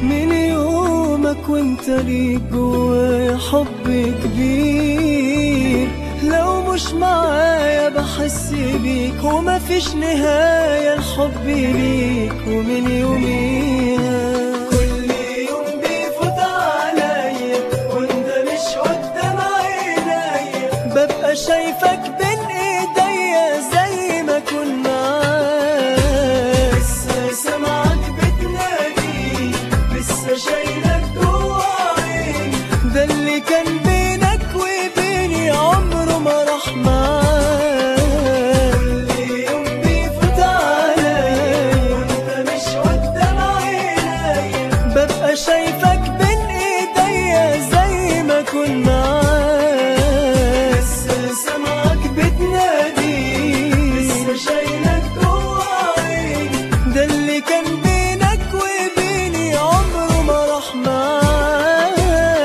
من يومك وانت ليك جوايا حب كبير لو مش معايا بحس بيك ومفيش نهاية الحب ليك ومن يوميها كل يوم بيفوت عليا وانت مش قدام عينيا ببقى شايفك بين ايديا زي ما كنت معاك لسه سامعك بتنادي لسه شايلك جوا عيني ده اللي كان بينك وبيني عمره ما راح معاك كل يوم بيفوت عليا وانت مش قدام عينيا ببقى شايفك بين ايديا زي ما كنت معاك لسه سامعك بتنادي لسه شايلك جوا عيني ده اللي كان بينك وبيني عمره ما راح معاك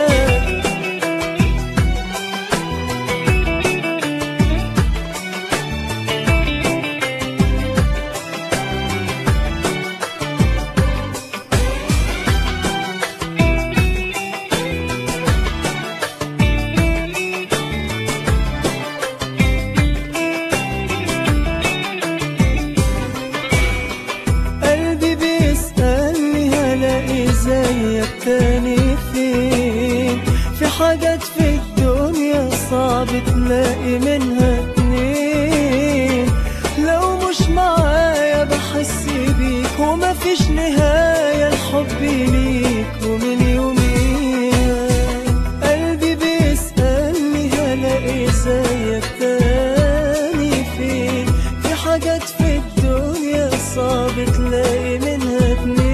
قلبي بيسألني هلاقي زيك تاني فين في حاجات في الدنيا صعب تلاقي منها اتنين لو مش معايا بحس بيك ومفيش نهاية الحب ليك ومن يوميها قلبي بيسألني هلاقي زيك تاني فين في حاجات في الدنيا صعب تلاقي منها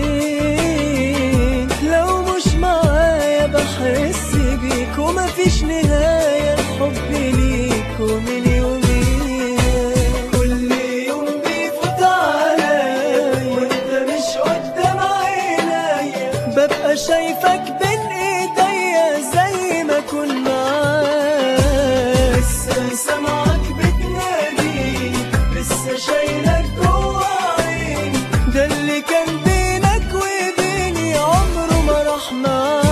اتنين لو مش معايا بحس بيك ومفيش نهاية الحب ليك ومن يوميها كل يوم بيفوت عليا وانت مش قدام عينيا ببقى شايفك بين ايديا زي ما كنت معاك لسه سامعك بتنادي لسه شايلك جوا عيني ده اللي كان بينك وبيني عمره ما راح معاك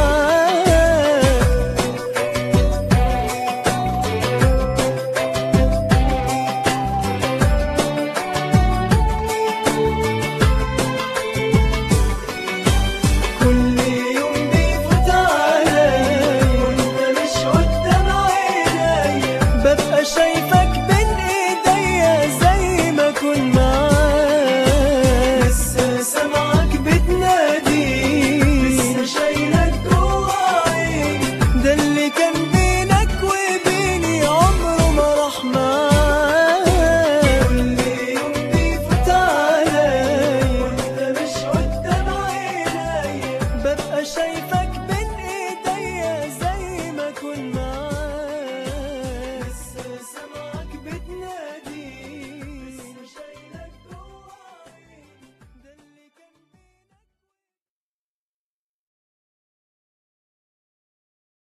كل